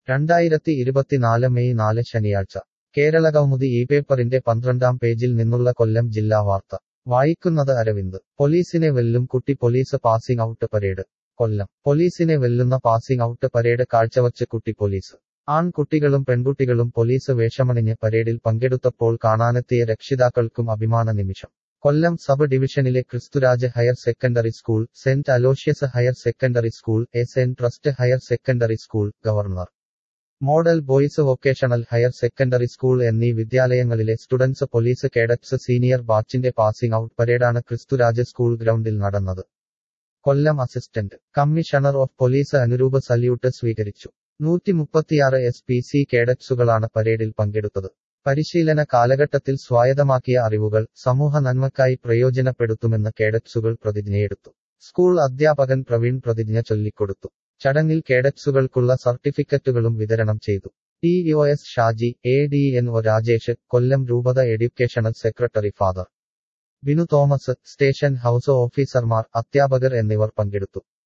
രണ്ടായിരത്തി ഇരുപത്തിനാല് മെയ് നാല് ശനിയാഴ്ച കേരളകൗമുദി ഈ പേപ്പറിന്റെ പന്ത്രണ്ടാം പേജിൽ നിന്നുള്ള കൊല്ലം ജില്ലാ വാർത്ത വായിക്കുന്നത് അരവിന്ദ് പോലീസിനെ വെല്ലും കുട്ടി police passing out parade Kollam പോലീസിനെ വെല്ലുന്ന പാസിംഗ് ഔട്ട് പരേഡ് കാഴ്ചവച്ച് കുട്ടി പോലീസ് ആൺകുട്ടികളും പെൺകുട്ടികളും പോലീസ് വേഷമണിഞ്ഞ് പരേഡിൽ പങ്കെടുത്തപ്പോൾ കാണാനെത്തിയ രക്ഷിതാക്കൾക്കും അഭിമാന നിമിഷം കൊല്ലം സബ് ഡിവിഷനിലെ Christuraj higher secondary school Saint Aloysius higher secondary school S N trust higher secondary school governor model boys vocational higher secondary school എന്നീ വിദ്യാലയങ്ങളിലെ സ്റ്റുഡൻസ് പോലീസ് കേഡറ്റ്സ് സീനിയർ ബാച്ചിന്റെ പാസിംഗ് ഔട്ട് പരേഡാണ് ക്രിസ്തുരാജ് സ്കൂൾ ഗ്രൗണ്ടിൽ നടന്നത് Kollam assistant commissioner of police Anuroopa salute സ്വീകരിച്ചു നൂറ്റി മുപ്പത്തിയാറ് S P C കേഡറ്റ്സുകളാണ് പരേഡിൽ പങ്കെടുത്തത് പരിശീലന കാലഘട്ടത്തിൽ സ്വായത്തമാക്കിയ അറിവുകൾ സമൂഹ നന്മക്കായി പ്രയോജനപ്പെടുത്തുമെന്ന് കേഡറ്റ്സുകൾ പ്രതിജ്ഞയെടുത്തു സ്കൂൾ അധ്യാപകൻ പ്രവീൺ പ്രതിജ്ഞ ചൊല്ലിക്കൊടുത്തു ചടങ്ങിൽ കേഡറ്റ്സുകൾക്കുള്ള സർട്ടിഫിക്കറ്റുകളും വിതരണം ചെയ്തു T O S Shaji A D N O Rajesh Kollam രൂപത educational secretary father Binu Thomas station house ഓഫീസർമാർ അധ്യാപകർ എന്നിവർ പങ്കെടുത്തു